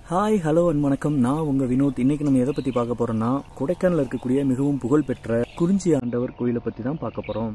hi hello and வணக்கம் நான் உங்க வினோத் இன்னைக்கு நம்ம எதை பத்தி பார்க்க போறோம்னா கொடைக்கானல் இருக்கக்கூடிய மிகவும் புகழ்பெற்ற குறிஞ்சி ஆண்டவர் கோயிலை பத்தி தான் பார்க்க போறோம்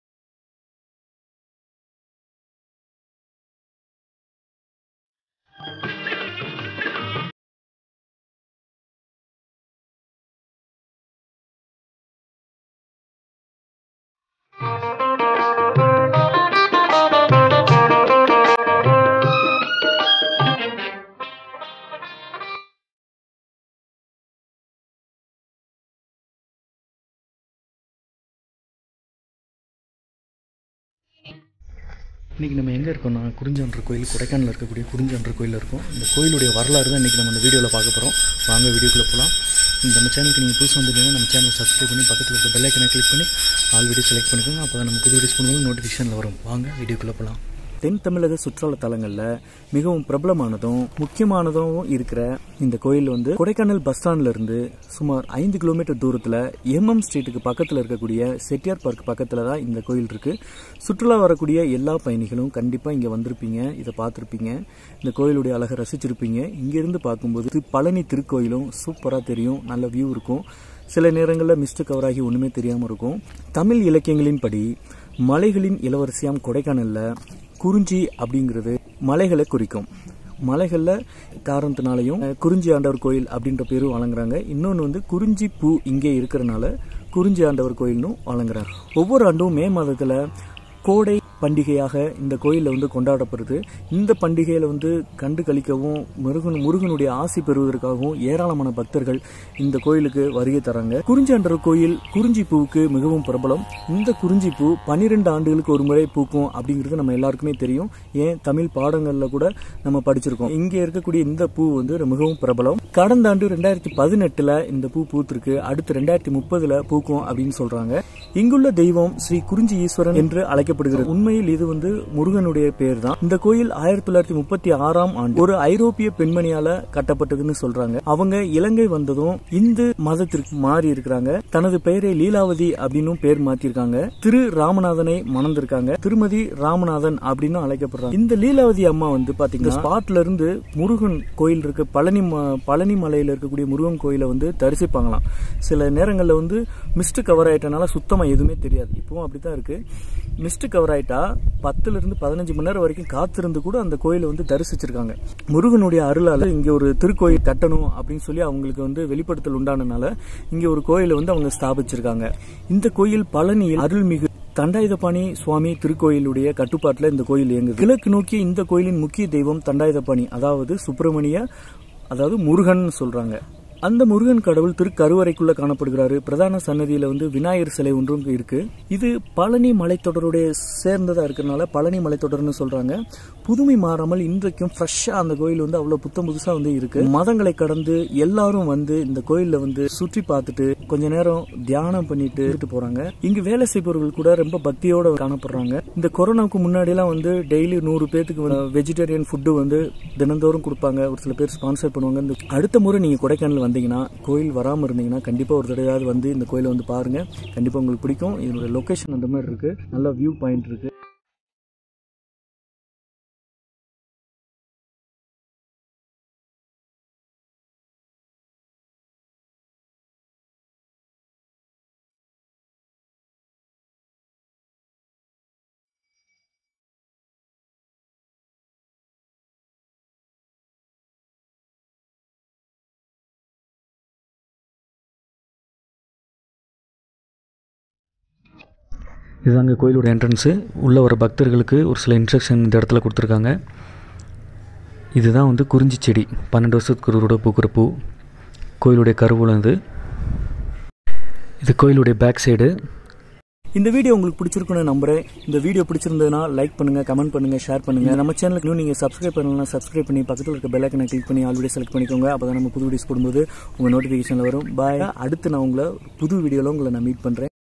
இன்னைக்கு நம்ம எங்கே இருக்கோம்னா குறிஞ்சாண்டர் கோயில் கொடைக்கானல் இருக்கக்கூடிய குறிஞ்சாண்டர் கோயிலில் இருக்கோம் இந்த கோயிலுடைய வரலாறு தான் இன்றைக்கி நம்ம இந்த வீடியோவில் பார்க்க போகிறோம் வாங்க வீடியோக்குள்ளே போகலாம் நம்ம சேனலுக்கு நீங்கள் புதுசு வந்துட்டீங்கன்னா நம்ம சேனலை சப்ஸ்கிரைப் பண்ணி பக்கத்தில் இருக்க பெல் ஐக்கனை கிளிக் பண்ணி ஆல் வீடியோ செலக்ட் பண்ணிக்கோங்க அப்போ தான் நம்ம புது வீடியோஸ் பண்ணும்போது நோட்டிஃபிகேஷனில் வரும் வாங்க வீடியோக்குள்ளே போகலாம் தென் தமிழக சுற்றுலா தலங்களில் மிகவும் பிரபலமானதும் முக்கியமானதும் இருக்கிற இந்த கோயில் வந்து கொடைக்கானல் பஸ் ஸ்டாண்ட்ல இருந்து சுமார் ஐந்து கிலோமீட்டர் தூரத்தில் எம்எம் ஸ்ட்ரீட்டுக்கு பக்கத்தில் இருக்கக்கூடிய செட்டியார் பார்க் பக்கத்தில் தான் இந்த கோயில் இருக்கு சுற்றுலா வரக்கூடிய எல்லா பயணிகளும் கண்டிப்பாக இங்கே வந்திருப்பீங்க இதை பார்த்துருப்பீங்க இந்த கோயிலுடைய அழகை ரசிச்சிருப்பீங்க இங்கிருந்து பார்க்கும்போது திரு- பழனி திருக்கோயிலும் சூப்பராக தெரியும் நல்ல வியூ இருக்கும் சில நேரங்களில் மிஸ்ட் கவர் ஆகி ஒன்றுமே தெரியாமல் இருக்கும் தமிழ் இலக்கியங்களின்படி மலைகளின் இளவரசியாம் கொடைக்கானல்ல குறிஞ்சி அப்படிங்கிறது மலைகளை குறிக்கும் மலைகளில் காரணத்தினாலையும் அஹ், குறிஞ்சி ஆண்டவர் கோயில் அப்படின்ற பேரும் வழங்குறாங்க இன்னொன்று வந்து குறிஞ்சி பூ இங்கே இருக்கிறனால குறிஞ்சி ஆண்டவர் கோயில்னும் வழங்குறாங்க ஒவ்வொரு ஆண்டும் மே மாதத்தில் கோடை பண்டிகையாக இந்த கோயிலில் வந்து கொண்டாடப்படுது இந்த பண்டிகையில் வந்து கண்டு கழிக்கவும் முருகன் முருகனுடைய ஆசி பெறுவதற்காகவும் ஏராளமான பக்தர்கள் இந்த கோயிலுக்கு வருகை தராங்க குறிஞ்சாண்டர் கோயில் குறிஞ்சி பூவுக்கு மிகவும் பிரபலம் இந்த குறிஞ்சி பூ பன்னிரெண்டு ஆண்டுகளுக்கு ஒரு முறை பூக்கும் அப்படிங்கிறது நம்ம எல்லாருக்குமே தெரியும் ஏன் தமிழ் பாடங்களில் கூட நம்ம படிச்சிருக்கோம் இங்கே இருக்கக்கூடிய இந்த பூ வந்து மிகவும் பிரபலம் கடந்த ஆண்டு ரெண்டாயிரத்தி பதினெட்டுல இந்த பூ பூத்திருக்கு அடுத்து ரெண்டாயிரத்தி முப்பதுல பூக்கும் அப்படின்னு சொல்றாங்க இங்குள்ள தெய்வம் ஸ்ரீ குறிஞ்சி ஈஸ்வரன் என்று அழைக்கப்படுகிறது உண்மையில் இது வந்து முருகனுடைய பேர் தான் இந்த கோயில் ஆயிரத்தி தொள்ளாயிரத்தி முப்பத்தி ஆறாம் ஆண்டு ஒரு ஐரோப்பிய பெண்மணியால கட்டப்பட்டதுன்னு சொல்றாங்க அவங்க இலங்கை வந்ததும் இந்து மதத்திற்கு மாறி இருக்கிறாங்க தனது பெயரை லீலாவதி அப்படின்னு பேர் மாத்திருக்காங்க திரு ராமநாதனை மணந்திருக்காங்க திருமதி ராமநாதன் அப்படின்னு அழைக்கப்படுறாங்க இந்த லீலாவதி அம்மா வந்து பாத்தீங்கன்னா ஸ்பாட்ல இருந்து முருகன் கோயில் இருக்கு பழனி ம- பழனி மலையில இருக்கக்கூடிய முருகன் கோயிலை வந்து தரிசிப்பாங்களாம் சில நேரங்கள்ல வந்து மிஸ்ட் கவர் ஆயிட்டனால சுத்தமா எதுவுமே தெரியாது இப்பவும் அப்படித்தான் இருக்கு மிஸ்ட் கவர் ஆயிட்டா பத்துல இருந்து பதினஞ்சு மணி நேரம் வரைக்கும் காத்திருந்து கூட அந்த கோயிலை வந்து தரிசிச்சிருக்காங்க முருகனுடைய அருளால இங்க ஒரு திருக்கோயில் கட்டணும் அப்படின்னு சொல்லி அவங்களுக்கு வந்து வெளிப்படுத்தல் உண்டானனால இங்க ஒரு கோயிலை வந்து அவங்க ஸ்தாபிச்சிருக்காங்க இந்த கோயில் பழனியில் அருள்மிகு தண்டாயுதபாணி சுவாமி திருக்கோயிலுடைய கட்டுப்பாட்டுல இந்த கோயில் இயங்குது கிழக்கு நோக்கி இந்த கோயிலின் முக்கிய தெய்வம் தண்டாயுதபாணி அதாவது சுப்பிரமணிய அதாவது முருகன் சொல்றாங்க அந்த முருகன் கடவுள் திருக்கருவறைக்குள்ள காணப்படுகிறாரு பிரதான சன்னதியில வந்து விநாயகர் சிலை ஒன்றும் இருக்கு இது பழனி மலைத்தொடருடைய சேர்ந்ததா இருக்கிறதுனால பழனி மலைத்தொடர்னு சொல்றாங்க புதுமை மாறாமல் இன்றைக்கும் ஃப்ரெஷ்ஷா அந்த கோயில் வந்து அவ்வளவு புத்தம் புதுசா வந்து இருக்கு மதங்களை கடந்து எல்லாரும் வந்து இந்த கோயில்ல வந்து சுற்றி பார்த்துட்டு கொஞ்ச நேரம் தியானம் பண்ணிட்டு இருந்துட்டு போறாங்க இங்கு வேலை செய்பவர்கள் கூட ரொம்ப பக்தியோட காணப்படுறாங்க இந்த கொரோனாவுக்கு முன்னாடி எல்லாம் வந்து டெய்லி நூறு பேத்துக்கு வெஜிடேரியன் ஃபுட்டு வந்து தினந்தோறும் கொடுப்பாங்க ஒரு சில பேர் ஸ்பான்சர் பண்ணுவாங்க இந்த அடுத்த முறை நீங்க கொடைக்கானல் வந்தீங்கன்னா கோயில் வராம இருந்தீங்கன்னா கண்டிப்பா ஒரு தடவையாவது வந்து இந்த கோயிலை வந்து பாருங்க கண்டிப்பா உங்களுக்கு பிடிக்கும் இதோட லொகேஷன் அந்த மாதிரி இருக்கு நல்ல வியூ பாயிண்ட் இருக்கு இதுதாங்க கோயிலோட என்ட்ரன்ஸு உள்ளே வர பக்தர்களுக்கு ஒரு சில இன்ஸ்ட்ரக்ஷன் இந்த இடத்துல கொடுத்துருக்காங்க இதுதான் வந்து குறிஞ்சி செடி பன்னெண்டு வருஷத்துக்கு ஒரு தடவை பூக்கிற பூ கோயிலுடைய கருவூலம் இது இது கோயிலுடைய பேக் சைடு இந்த வீடியோ உங்களுக்கு பிடிச்சிருக்குன்னு நம்புறேன் இந்த வீடியோ பிடிச்சிருந்ததுன்னா லைக் பண்ணுங்க கமெண்ட் பண்ணுங்க ஷேர் பண்ணுங்க நம்ம சேனலுக்கு இன்னும் நீங்க சப்ஸ்கிரைப் பண்ணலாம் சப்ஸ்கிரைப் பண்ணி பக்கத்தில் இருக்க பெல் ஐக்கனை கிளிக் பண்ணி ஆல்ரெடி செலக்ட் பண்ணிக்கோங்க அப்பதான் நம்ம புது வீடியோஸ் போடும்போது உங்க நோட்டிஃபிகேஷன்ல வரும் பாய் அடுத்து நான் உங்களை புது வீடியோல உங்களை நான் மீட் பண்றேன்